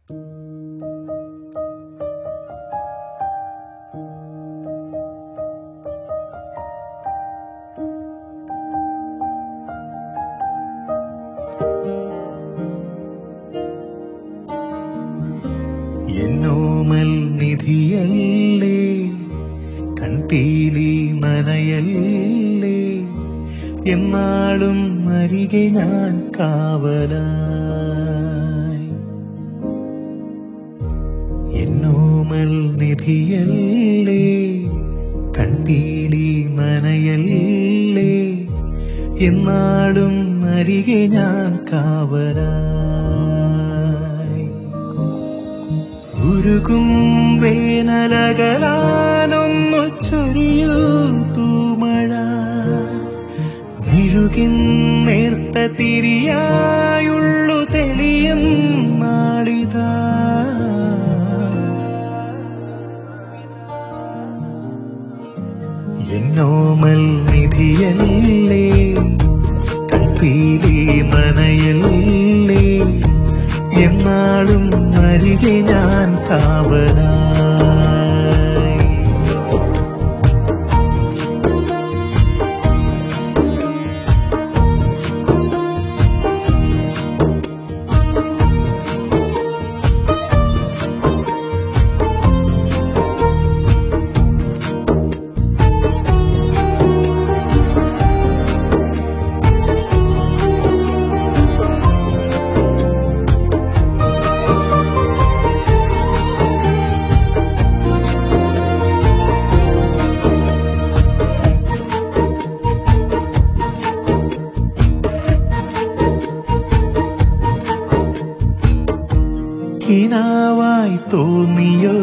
എന്നോമൽ നിധിയല്ലേ കൺപീലി നനയല്ലേ എന്നാളും അരികെ ഞാൻ കാവലായി എന്നോമൽ നിധിയല്ലേ കൺപീലി നനയല്ലേ എന്നാളും അരികെ ഞാൻ കാവലായി ഉരുകും വേനലകലാനൊന്നു ചൊരിയൂ തൂമഴ മെഴുകിൻ നേർത്ത തിരിയായുള്ളു തെളിയും നാളിതാ എന്നോമൽ നിധിയല്ലേ കൽപ്പീലി നനയല്ലേ എന്നാളും അരികെ ഞാൻ കാവലായി കിനാവായി തോന്നിയോ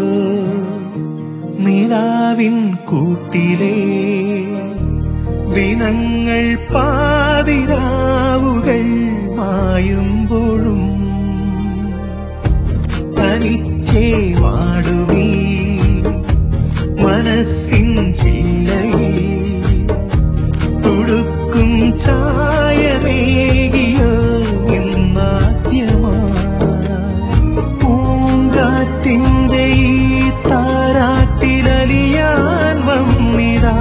നിലാവിൻ കൂട്ടിലെ ദിനങ്ങൾ പാതിരാവുകൾ മായുമ്പോഴും തനിച്ചേ വാടുമീ മനസ്സിൻ ചില്ലയിൽ തുടുക്കും ചായമേകിയോ എന്നാദ്യമായി പൂങ്കാറ്റിന്റെ ഈ താരാട്ടിലലിയാൻ വന്നിടാ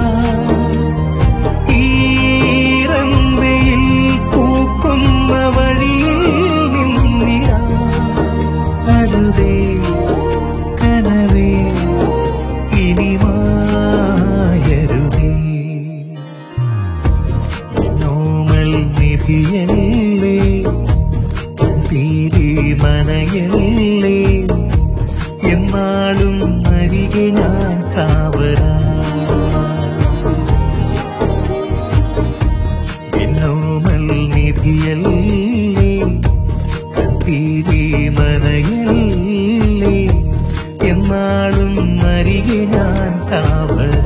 ഈറമ്പയിൽ പൂക്കുന്ന വഴിയിൽ നിന്നിടാ അരുതേ കനവേ ഇനി മായരുതേ നോമൽ നിധിയല്ലേ തീരി മനയല്ലേ എന്നാളും അരികെ ഞാൻ കാവലാ എന്നോമൽ നിധിയല്ലേ തീരി മനയല്ലേ എന്നാളും അരികെ ഞാൻ കാവലാ